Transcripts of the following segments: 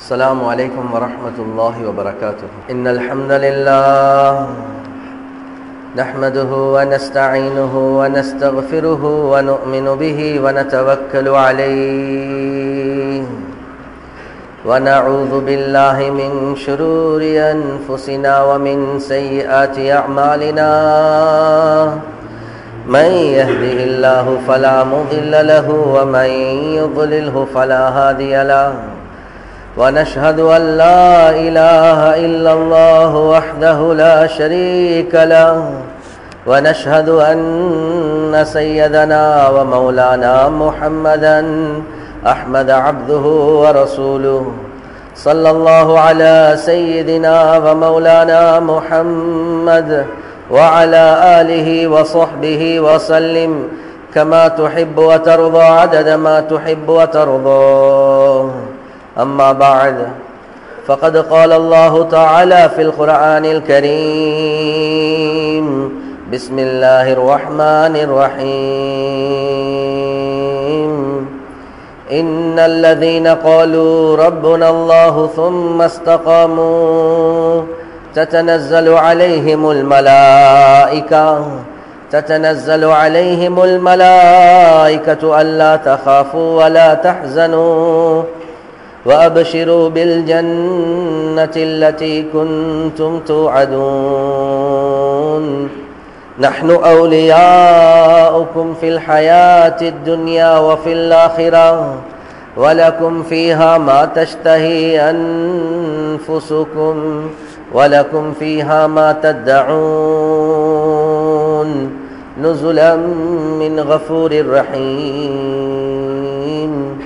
السلام عليكم ورحمة الله وبركاته إن الحمد لله نحمده ونستعينه ونستغفره ونؤمن به ونتوكل عليه ونعوذ بالله من شرور أنفسنا ومن سيئات أعمالنا من يهده الله فلا مضل له ومن يضلله فلا هادي له ونشهد أن لا إله إلا الله وحده لا شريك له ونشهد أن سيدنا ومولانا محمدا أحمد عبده ورسوله صلى الله على سيدنا ومولانا محمد وعلى آله وصحبه وسلم كما تحب وترضى عدد ما تحب وترضى أما بعد فقد قال الله تعالى في القرآن الكريم بسم الله الرحمن الرحيم إن الذين قالوا ربنا الله ثم استقاموا تتنزل عليهم الملائكة تتنزل عليهم الملائكة ألا تخافوا ولا تحزنوا وأبشروا بالجنة التي كنتم توعدون نحن أولياؤكم في الحياة الدنيا وفي الآخرة ولكم فيها ما تشتهي أنفسكم ولكم فيها ما تدعون نزلا من غفور رحيم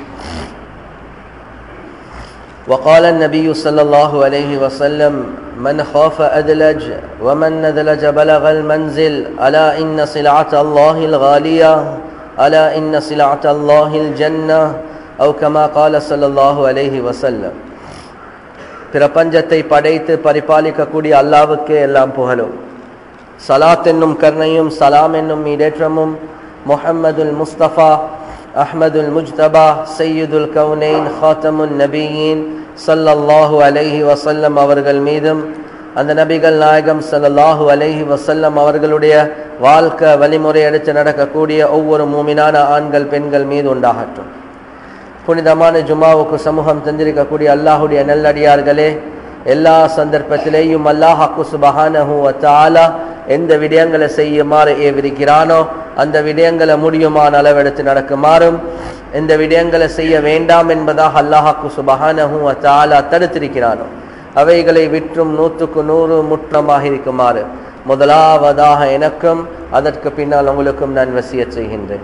وقال النبي صلى الله عليه وسلم من خاف أدلج ومن ندلج بلغ المنزل ألا إن سلعة الله الغالية ألا إن سلعة الله الجنة أو كما قال صلى الله عليه وسلم பிரபஞ்சத்தை படைத்து பரிபாலிக்கக்கூடிய அல்லாவுக்கே எல்லாம் புகழும் சலாத் என்னும் கருணையும் சலாம் என்னும் இடேற்றமும் முஹம்மதுல் முஸ்தபா அஹ்மதுல் முஜ்தபா சையீதுல் கவுனைன் ஹாத்தமுன் நபியின் சல்லல்லாஹு அலைஹி வசல்லம் அவர்கள் மீதும் அந்த நபிகள் நாயகம் சல்லல்லாஹு அலைஹி வசல்லம் அவர்களுடைய வாழ்க்கை வழிமுறை எடுத்து நடக்கக்கூடிய ஒவ்வொரு மூமினான ஆண்கள் பெண்கள் மீது உண்டாகட்டும் புனிதமான ஜுமாவுக்கு சமூகம் தந்திருக்கக்கூடிய அல்லாஹுடைய நல்லடியார்களே எல்லா சந்தர்ப்பத்திலேயும் அல்லாஹாக்கு சுபஹானஹு தாலா எந்த விடயங்களை செய்யுமாறு ஏவிருக்கிறானோ அந்த விடயங்களை முடியுமான அளவெடுத்து நடக்குமாறும் எந்த விடயங்களை செய்ய வேண்டாம் என்பதாக அல்லாஹாக்கு சுபஹானஹு தாலா தடுத்திருக்கிறானோ அவைகளை விற்றும் நூற்றுக்கு நூறு முற்றமாக இருக்குமாறு முதலாவதாக எனக்கும் அதற்கு பின்னால் உங்களுக்கும் நான் வசிய செய்கின்றேன்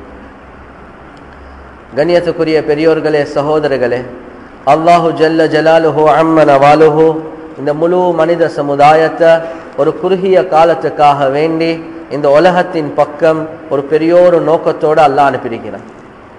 கண்ணியத்துக்குரிய பெரியோர்களே சகோதரர்களே அல்லாஹு ஜல்ல ஜலாலுஹோ அம்மன வாலுஹோ இந்த முழு மனித சமுதாயத்தை ஒரு குறுகிய காலத்துக்காக வேண்டி இந்த உலகத்தின் பக்கம் ஒரு பெரியோரு நோக்கத்தோடு அல்லாஹ் அனுப்பியிருக்கிறான்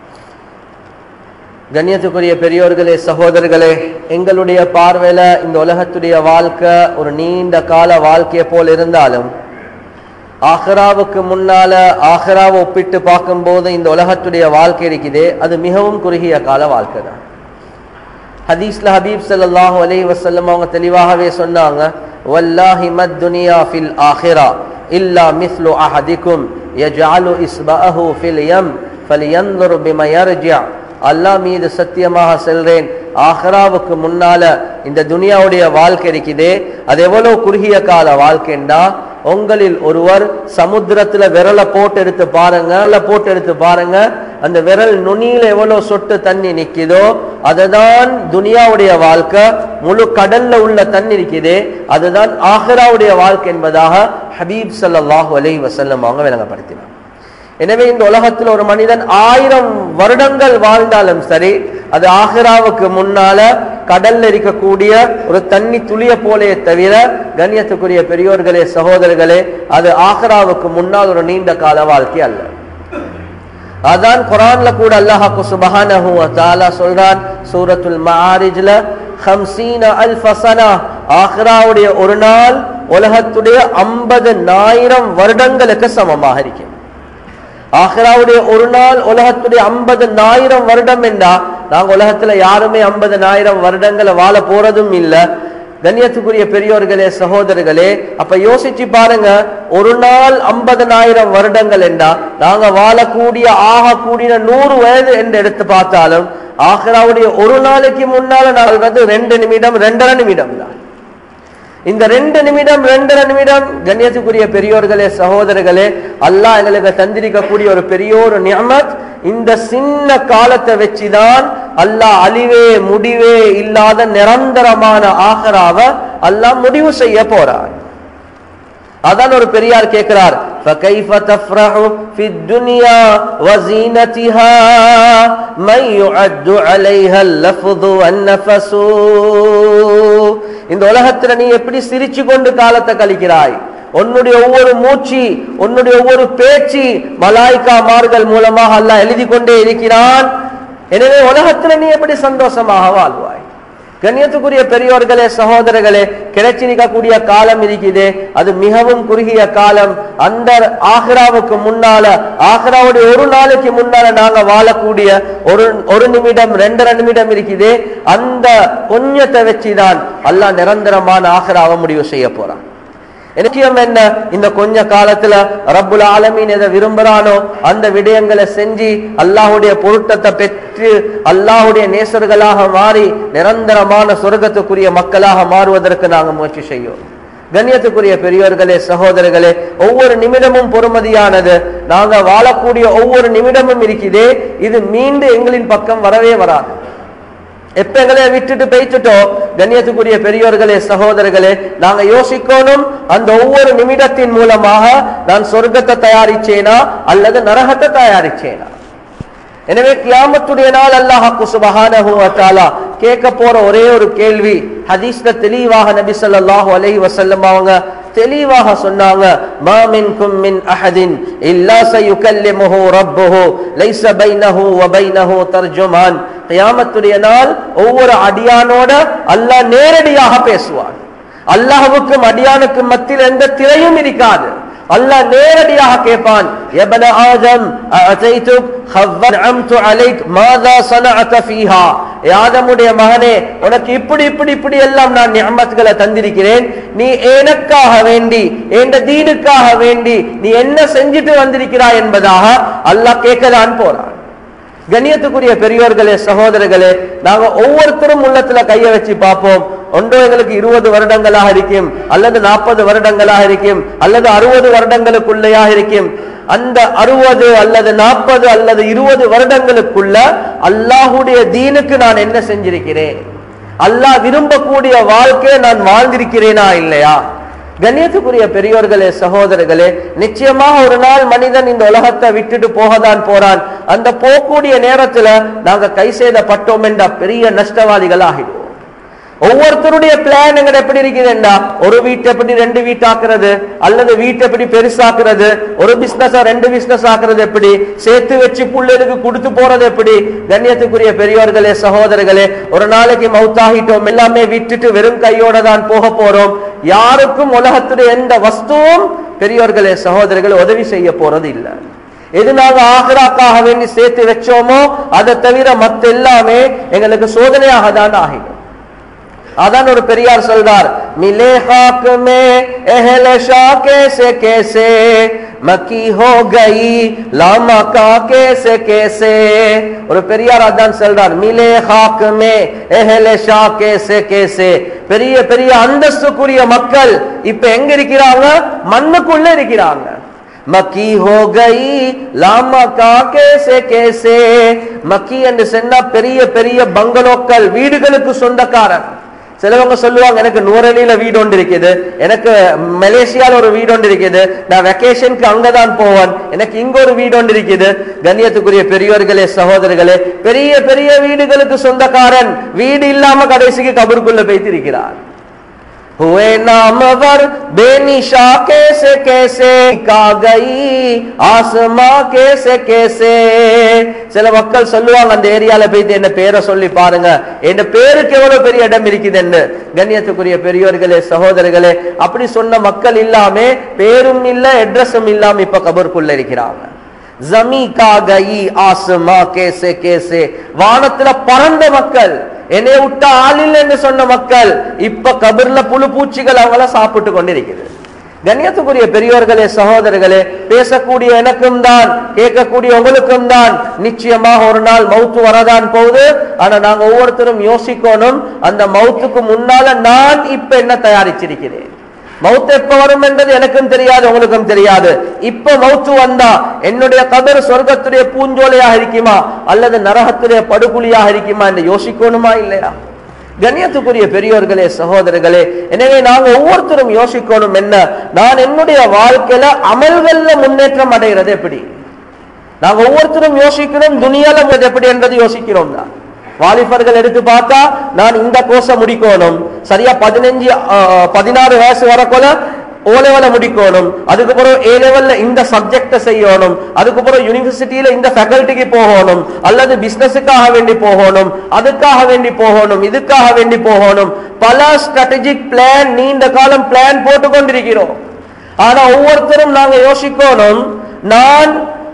கண்ணியத்துக்குரிய பெரியோர்களே சகோதரர்களே எங்களுடைய பார்வையில இந்த உலகத்துடைய வாழ்க்கை ஒரு நீண்ட கால வாழ்க்கையை போல் இருந்தாலும் ஆஹ்ராவுக்கு முன்னால ஆஹ்ராவை ஒப்பிட்டு பார்க்கும்போது இந்த உலகத்துடைய வாழ்க்கை இருக்குதே அது மிகவும் குறுகிய கால வாழ்க்கை தான் ஹதீஸ்ல ஹபீப் சல்லாஹூ அலி வசல்லம் அவங்க தெளிவாகவே சொன்னாங்க வல்லாஹி மத் துனியா ஃபில் ஆஹிரா இல்லா மிஸ்லு அஹதிக்கும் யஜாலு இஸ்பஹு ஃபில் யம் ஃபலியன்துர் பிம யர்ஜிஅ அல்லாஹ் மீது சத்தியமாக செல்றேன் ஆஹ்ராவுக்கு முன்னால இந்த துனியாவுடைய வாழ்க்கை இருக்குதே அது எவ்வளவு குறுகிய கால வாழ்க்கைண்டா உங்களில் ஒருவர் சமுத்திரத்துல விரலை போட்டு எடுத்து பாருங்க போட்டு எடுத்து பாருங்க அந்த விரல் நுனியில எவ்வளவு சொட்டு தண்ணி நிக்குதோ அதுதான் துனியாவுடைய வாழ்க்கை முழு கடல்ல உள்ள தண்ணி இருக்குதே அதுதான் ஆஹ்ராவுடைய வாழ்க்கை என்பதாக ஹபீப் சல்லாஹூ அலை வசல்லம் அவங்க விளங்கப்படுத்தினார் எனவே இந்த உலகத்தில் ஒரு மனிதன் ஆயிரம் வருடங்கள் வாழ்ந்தாலும் சரி அது ஆஹிராவுக்கு முன்னால கடல்ல இருக்கக்கூடிய ஒரு தண்ணி துளிய போலே தவிர கண்ணியத்துக்குரிய பெரியோர்களே சகோதரர்களே அது ஆஹ்ராவுக்கு முன்னால் ஒரு நீண்ட கால வாழ்க்கை அல்ல அதான் குரான்ல கூட அல்லாஹாக்கு சுபஹானஹு தாலா சொல்றான் சூரத்துல் மஆரிஜ்ல ஹம்சீன அல் ஃபசனா ஆஹ்ராவுடைய ஒரு நாள் உலகத்துடைய ஐம்பது ஆயிரம் வருடங்களுக்கு சமமாக இருக்கிறது ஆஹ்ராவுடைய ஒரு நாள் உலகத்துடைய ஐம்பது ஆயிரம் வருடம் என்றா நாங்க உலகத்துல யாருமே ஐம்பதனாயிரம் வருடங்களை வாழ போறதும் இல்ல கண்ணியத்துக்குரிய பெரியோர்களே சகோதரர்களே அப்ப யோசிச்சு பாருங்க ஒரு நாள் ஐம்பதனாயிரம் வருடங்கள் என்றா நாங்க வாழக்கூடிய ஆகக்கூடிய நூறு வயது என்று எடுத்து பார்த்தாலும் ஆஹ்ராவுடைய ஒரு நாளைக்கு முன்னால நாங்கள் வந்து ரெண்டு நிமிடம் ரெண்டரை நிமிடம் தான் இந்த ரெண்டு நிமிடம் ரெண்டரை நிமிடம் கண்ணியத்துக்குரிய பெரியோர்களே சகோதரர்களே அல்லாஹ் எங்களுக்கு தந்திரிக்கக்கூடிய ஒரு பெரிய ஒரு நியமத் இந்த சின்ன காலத்தை வச்சுதான் அல்லாஹ் அழிவே முடிவே இல்லாத நிரந்தரமான ஆகராவ அல்லாஹ் முடிவு செய்ய போறான் அதான் ஒரு பெரியார் கேட்கிறார் فكيف تفرح في الدنيا وزينتها من يعد عليها اللفظ والنفس இந்த உலகத்துல நீ எப்படி சிரிச்சு கொண்டு காலத்தை கழிக்கிறாய் உன்னுடைய ஒவ்வொரு மூச்சு உன்னுடைய ஒவ்வொரு பேச்சு மலாய்க்காமார்கள் மூலமாக அல்லாஹ் எழுதி கொண்டே இருக்கிறான் எனவே உலகத்துல நீ எப்படி சந்தோஷமாக வாழ்வாய் கண்ணியத்துக்குரிய பெரியோர்களே சகோதரர்களே கிடைச்சிருக்கக்கூடிய காலம் இருக்குது அது மிகவும் குறுகிய காலம் அந்த ஆஹ்ராவுக்கு முன்னால ஆஹ்ராவுடைய ஒரு நாளைக்கு முன்னால நாங்க வாழக்கூடிய ஒரு ஒரு நிமிடம் ரெண்டரை நிமிடம் இருக்குது அந்த கொஞ்சத்தை வச்சுதான் அல்லாஹ் நிரந்தரமான ஆஹ்ராவை முடிவு செய்ய போறான் நிச்சயம் என்ன இந்த கொஞ்ச காலத்துல ரப்புல் ஆலமீன் எதை விரும்புறானோ அந்த விடயங்களை செஞ்சு அல்லாஹுடைய பொருட்டத்தை பெற்று அல்லாஹுடைய நேசர்களாக மாறி நிரந்தரமான சொர்க்கத்துக்குரிய மக்களாக மாறுவதற்கு நாங்க முயற்சி செய்யும் கண்ணியத்துக்குரிய பெரியோர்களே சகோதரர்களே ஒவ்வொரு நிமிடமும் பொறுமதியானது நாங்க வாழக்கூடிய ஒவ்வொரு நிமிடமும் இருக்குதே இது மீண்டும் எங்களின் பக்கம் வரவே வராது எப்ப எங்களை விட்டுட்டு பேய்த்துட்டோம் கண்ணியத்துக்குரிய பெரியோர்களே சகோதரர்களே நாங்க யோசிக்கணும் அந்த ஒவ்வொரு நிமிடத்தின் மூலமாக நான் சொர்க்கத்தை தயாரிச்சேனா அல்லது நரகத்தை தயாரிச்சேனா எனவே கியாமத்துடைய நாள் அல்லாஹாக்கு சுபஹானஹு வ தஆலா கேட்க போற ஒரே ஒரு கேள்வி ஹதீஸ்ல தெளிவாக நபி ஸல்லல்லாஹு அலைஹி வஸல்லம் அவங்க தெளிவாக சொன்னாங்க மா மின்கும் மின் அஹதின் இல்லா சயுகல்லிமுஹு ரப்புஹு லைஸ பைனஹு வ பைனஹு தர்ஜுமான் கியாமத்துடைய நாள் ஒவ்வொரு அடியானோட அல்லாஹ் நேரடியாக பேசுவான் அல்லாஹ்வுக்கும் அடியானுக்கும் மத்தியில் எந்த திரையும் இருக்காது அல்லாஹ் நேரடியாக கேட்பான் எபன ஆதம் அதைத்துக் ஹவ்வன் அம்து அலைக் மாதா சனஅத ஃபீஹா ஆதமுடைய மகனே உனக்கு இப்படி இப்படி இப்படி எல்லாம் நான் நியமத்துகளை தந்திருக்கிறேன் நீ எனக்காக வேண்டி என்ற தீனுக்காக வேண்டி நீ என்ன செஞ்சுட்டு வந்திருக்கிறாய் என்பதாக அல்லாஹ் கேட்கதான் போறான் கண்ணியத்துக்குரிய பெரியோர்களே சகோதரர்களே நாங்க ஒவ்வொருத்தரும் உள்ளத்துல கைய வச்சு பார்ப்போம் ஒன்றோ எங்களுக்கு இருபது வருடங்களாக இருக்கும் அல்லது நாற்பது வருடங்களாக இருக்கும் அல்லது அறுபது வருடங்களுக்குள்ளேயாக இருக்கும் அந்த அறுபது அல்லது நாற்பது அல்லது இருபது வருடங்களுக்குள்ள அல்லாஹுடைய தீனுக்கு நான் என்ன செஞ்சிருக்கிறேன் அல்லாஹ் விரும்பக்கூடிய வாழ்க்கையை நான் வாழ்ந்திருக்கிறேனா இல்லையா கண்ணியத்துக்குரிய பெரியோர்களே சகோதரர்களே நிச்சயமாக ஒரு நாள் மனிதன் இந்த உலகத்தை விட்டுட்டு போகதான் போறான் அந்த போகக்கூடிய நேரத்துல நாங்க கை செய்தப்பட்டோம் என்ற பெரிய நஷ்டவாதிகள் ஆகிடுவோம் ஒவ்வொருத்தருடைய பிளான் எங்க எப்படி இருக்குதுன்னா ஒரு வீட்டை எப்படி ரெண்டு வீட்டாக்குறது அல்லது வீட்டை எப்படி பெருசாக்குறது ஒரு பிசினஸ் ரெண்டு பிசினஸ் ஆக்குறது எப்படி சேர்த்து வச்சு புள்ளைகளுக்கு கொடுத்து போறது எப்படி கண்ணியத்துக்குரிய பெரியோர்களே சகோதரர்களே ஒரு நாளைக்கு மவுத்தாகிட்டோம் எல்லாமே விட்டுட்டு வெறும் கையோட தான் போக போறோம் யாருக்கும் உலகத்துடைய எந்த வஸ்துவும் பெரியோர்களே சகோதரர்கள் உதவி செய்ய போறது இல்லை எது நாங்க ஆகராக்காக வேண்டி சேர்த்து வச்சோமோ அதை தவிர மத்த எல்லாமே எங்களுக்கு சோதனையாக தான் ஆகிடும் அதான் ஒரு பெரியார் சொல்றார் மிலே ஹாக் மே எஹல ஷா கேசே கேசே மக்கி ஹோ கயி லாமா கா கேசே கேசே ஒரு பெரியார் அதான் சொல்றார் மிலே ஹாக் மே எஹல ஷா கேசே கேசே பெரிய பெரிய அந்தஸ்துக்குரிய மக்கள் இப்ப எங்க இருக்கிறாங்க மண்ணுக்குள்ள இருக்கிறாங்க மக்கி ஹோ கயி லாமா கா கேசே கேசே மக்கி என்று சொன்னா பெரிய பெரிய பங்களோக்கள் வீடுகளுக்கு சொந்தக்காரன் சிலவங்க சொல்லுவாங்க எனக்கு நூறலியில வீடு ஒன்று இருக்குது எனக்கு மலேசியால ஒரு வீடு ஒன்று இருக்குது நான் வெக்கேஷனுக்கு அங்கதான் போவேன் எனக்கு இங்க ஒரு வீடு ஒன்று இருக்குது கண்ணியத்துக்குரிய பெரியோர்களே சகோதரர்களே பெரிய பெரிய வீடுகளுக்கு சொந்தக்காரன் வீடு இல்லாம கடைசிக்கு கபருக்குள்ள போய்த்து இருக்கிறார் हुए नामवर बेनिशा कैसे कैसे का गई ஆசமா கேசே கேசே சில மக்கள் சொல்லுவாங்க அந்த ஏரியால போயிட்டு என்ன பேரை சொல்லி பாருங்க என் பேருக்கு எவ்வளவு பெரிய இடம் இருக்குதுன்னு கண்ணியத்துக்குரிய பெரியோர்களே சகோதரர்களே அப்படி சொன்ன மக்கள் இல்லாம பேரும் இல்ல அட்ரஸும் இல்லாம இப்ப கபருக்குள்ள இருக்கிறாங்க ஜமீ கா கயி ஆசுமா கேசே கேசே வானத்துல பறந்த மக்கள் என்னை விட்ட ஆள் இல்லைன்னு சொன்ன மக்கள் இப்ப கபிர்ல புழு பூச்சிகள் அவங்கள சாப்பிட்டு கொண்டிருக்குது கண்ணியத்துக்குரிய பெரியோர்களே சகோதரர்களே பேசக்கூடிய எனக்கும் தான் கேட்கக்கூடிய உங்களுக்கும் தான் நிச்சயமாக ஒரு நாள் மௌத்து வரதான் போகுது ஆனா நாங்க ஒவ்வொருத்தரும் யோசிக்கணும் அந்த மௌத்துக்கு முன்னால நான் இப்ப என்ன தயாரிச்சிருக்கிறேன் மௌத்து எப்ப வரும் என்பது எனக்கும் தெரியாது உங்களுக்கும் தெரியாது இப்ப மௌத்து வந்தா என்னுடைய கபர் சொர்க்கத்துடைய பூஞ்சோலையாக இருக்குமா அல்லது நரகத்துடைய படுகுழியாக இருக்குமா என்று யோசிக்கணுமா இல்லையா கண்ணியத்துக்குரிய பெரியோர்களே சகோதரர்களே எனவே நாங்க ஒவ்வொருத்தரும் யோசிக்கணும் என்ன நான் என்னுடைய வாழ்க்கையில அமல்கள்ல முன்னேற்றம் அடைகிறது எப்படி நாங்க ஒவ்வொருத்தரும் யோசிக்கணும் துனியால எப்படி என்றது யோசிக்கிறோம் தான் வாலிபர்கள் எடுத்து பார்த்தா நான் இந்த கோர்ஸை முடிக்கணும் சரியா பதினஞ்சு பதினாறு வயசு வரக்குள்ள ஓ லெவல முடிக்கணும் அதுக்கப்புறம் ஏ லெவல்ல இந்த சப்ஜெக்ட செய்யணும் அதுக்கப்புறம் யூனிவர்சிட்டியில இந்த ஃபேக்கல்ட்டிக்கு போகணும் அல்லது பிசினஸுக்காக வேண்டி போகணும் அதுக்காக வேண்டி போகணும் இதுக்காக வேண்டி போகணும் பல ஸ்ட்ராட்டஜிக் பிளான் நீண்ட காலம் பிளான் போட்டு கொண்டிருக்கிறோம் ஆனா ஒவ்வொருத்தரும் நாங்க யோசிக்கணும் நான்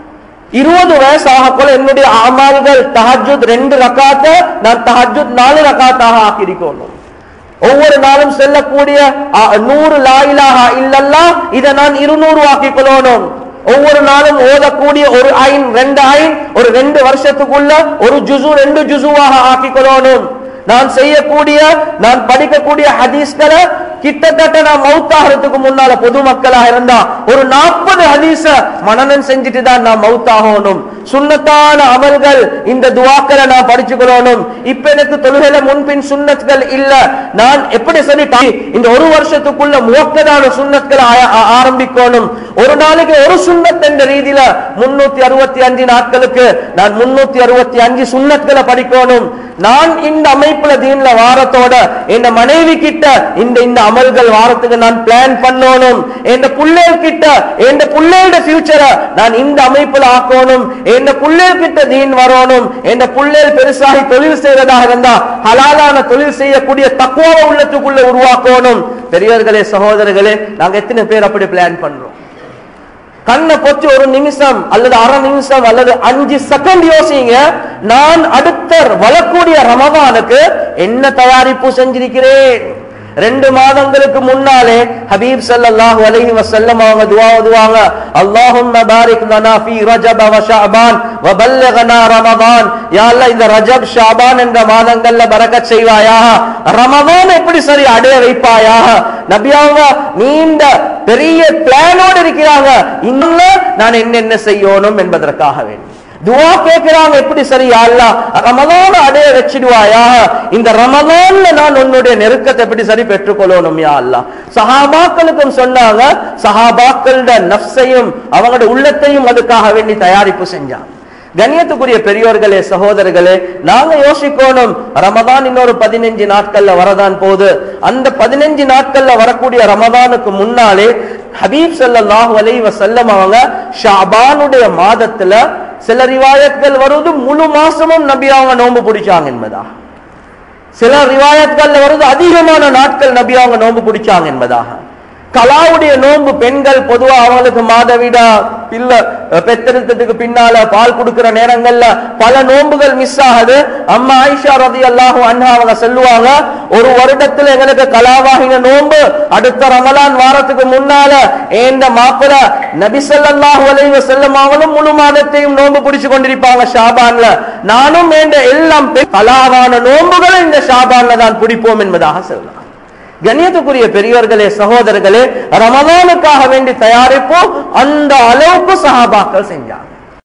இருபது வயசு ஆகக்குள்ள என்னுடைய அமல்கள் தஹஜுத் ரெண்டு ரக்காத்த நான் தஹஜுத் நாலு ரக்காத்தாக ஆக்கியிருக்கணும் ஒவ்வொரு நாளும் செல்லக்கூடிய அ, நூறு லாயிலாக இல்லல்லா இதை நான் இருநூறு ஆக்கிக் கொள்ளணும் ஒவ்வொரு நாளும் ஓதக்கூடிய ஒரு ஐன் ரெண்டு ஐன் ஒரு ரெண்டு வருஷத்துக்குள்ள ஒரு ஜுசு ரெண்டு ஜுசுவாக ஆக்கிக் கொள்ளணும் நான் செய்யக்கூடிய நான் படிக்கக்கூடிய ஹதீஸ்களை கிட்டத்தட்ட நான் மௌத்தாகிறதுக்கு முன்னால பொதுமக்களாக இருந்தா ஒரு நாற்பது ஹதீஸ மனநம் செஞ்சுட்டு தான் நான் மௌத்தாகணும் சுண்ணத்தான அமல்கள் இந்த துவாக்களை நான் படிச்சுக்கொள்ளணும் இப்ப எனக்கு தொழுகையில முன்பின் சுண்ணத்கள் இல்ல நான் எப்படி சரி இந்த ஒரு வருஷத்துக்குள்ள முவக்கதான சுண்ணத்களை ஆ- ஆ- ஆரம்பிக்கணும் ஒரு நாளைக்கு ஒரு சுண்ணத் என்ற ரீதியில முன்னூத்தி அறுபத்தி அஞ்சு நாட்களுக்கு நான் முன்னூத்தி அறுபத்தி அஞ்சு சுண்ணத்களை படிக்கணும் நான் இந்த அமைப்புல தீன்ல வாரத்தோட என் மனைவி கிட்ட இந்த இந்த அமல்கள் வாரத்துக்கு நான் பிளான் பண்ணணும் என் புள்ளைகள் கிட்ட என் புள்ளையோட ஃபியூச்சரை நான் இந்த அமைப்புல ஆக்கணும் என் புள்ளைகள் கிட்ட தீன் வரணும் என் புள்ளைகள் பெருசாகி தொழில் செய்யறதாக இருந்தா ஹலாலான தொழில் செய்யக்கூடிய தக்குவாவை உள்ளத்துக்குள்ள உருவாக்கணும் பெரியவர்களே சகோதரர்களே நாங்க எத்தனை பேர் அப்படி பிளான் பண்றோம் கண்ணை பொத்தி ஒரு நிமிஷம் அல்லது அரை நிமிஷம் அல்லது அஞ்சு செகண்ட் யோசிங்க நான் அடுத்த வரக்கூடிய ரமதானுக்கு என்ன தயாரிப்பு செஞ்சிருக்கிறேன் ரெண்டு மாதங்களுக்கு முன்னாலே ஹபீப் ஸல்லல்லாஹு அலைஹி வஸல்லம் அவங்க துஆ ஓதுவாங்க அல்லாஹும்ம பாரிக் லனா ஃபீ ரஜப வ ஷஅபான் வ பல்லகனா ரமதான் யா அல்லாஹ் இந்த ரஜப் ஷஅபான் என்ற மாதங்கள்ல பரக்கத் செய்வாயாக ரமதான் எப்படி சரி அடைய வைப்பாயாக நபி அவங்க நீண்ட பெரிய பிளானோடு இருக்கிறாங்க இன்னும் நான் என்னென்ன செய்யணும் என்பதற்காக வேண்டி துவா கேட்கிறாங்க எப்படி சரி யா அல்லாஹ் ரமலான அடைய வச்சிடுவாயா இந்த ரமலான்ல நான் உன்னுடைய நெருக்கத்தை எப்படி சரி பெற்றுக்கொள்ளணும் யா அல்லாஹ் சஹாபாக்களுக்கும் சொன்னாங்க சஹாபாக்களோட நஃப்ஸையும் அவங்களோட உள்ளத்தையும் அதுக்காக வேண்டி தயாரிப்பு செஞ்சாங்க கண்ணியத்துக்குரிய பெரியோர்களே சகோதரர்களே நாங்க யோசிக்கணும் ரமதான் இன்னொரு பதினஞ்சு நாட்கள்ல வரதான் போகுது அந்த பதினஞ்சு நாட்கள்ல வரக்கூடிய ரமதானுக்கு முன்னாலே ஹபீப் ஸல்லல்லாஹு அலைஹி வஸல்லம் அவங்க ஷாபானுடைய மாதத்துல சில ரிவாயத்கள் வருவது முழு மாசமும் நபி அவங்க நோன்பு பிடிச்சாங்க என்பதா சில ரிவாயத்கள்ல வருது அதிகமான நாட்கள் நபி அவங்க நோன்பு பிடிச்சாங்க என்பதாக கலாவுடைய நோன்பு பெண்கள் பொதுவா அவங்களுக்கு மாதவிடா பிள்ளை அஹ், பெத்தெடுத்ததுக்கு பின்னால பால் கொடுக்கிற நேரங்கள்ல பல நோன்புகள் மிஸ் ஆகுது அம்மா ஆயிஷா ரதி அல்லாஹு அண்ணா அவங்க சொல்லுவாங்க ஒரு வருடத்துல எங்களுக்கு கலாவாகின நோன்பு அடுத்த ரமலான் வாரத்துக்கு முன்னால ஏந்த மாப்பிள நபி ஸல்லல்லாஹு அலைஹி வஸல்லம் அவங்களும் முழு மாதத்தையும் நோன்பு பிடிச்சு கொண்டிருப்பாங்க ஷாபான்ல நானும் ஏந்த எல்லாம் பெண் கலாவான நோன்புகளை இந்த ஷாபான்ல தான் பிடிப்போம் என்பதாக சொல்லலாம் கண்ணியத்துக்குரிய பெரியவர்களே சகோதரர்களே ரமலானுக்காக வேண்டி தயாரிப்போம் அந்த அளவுக்கு சஹாபாக்கள் செஞ்சாங்க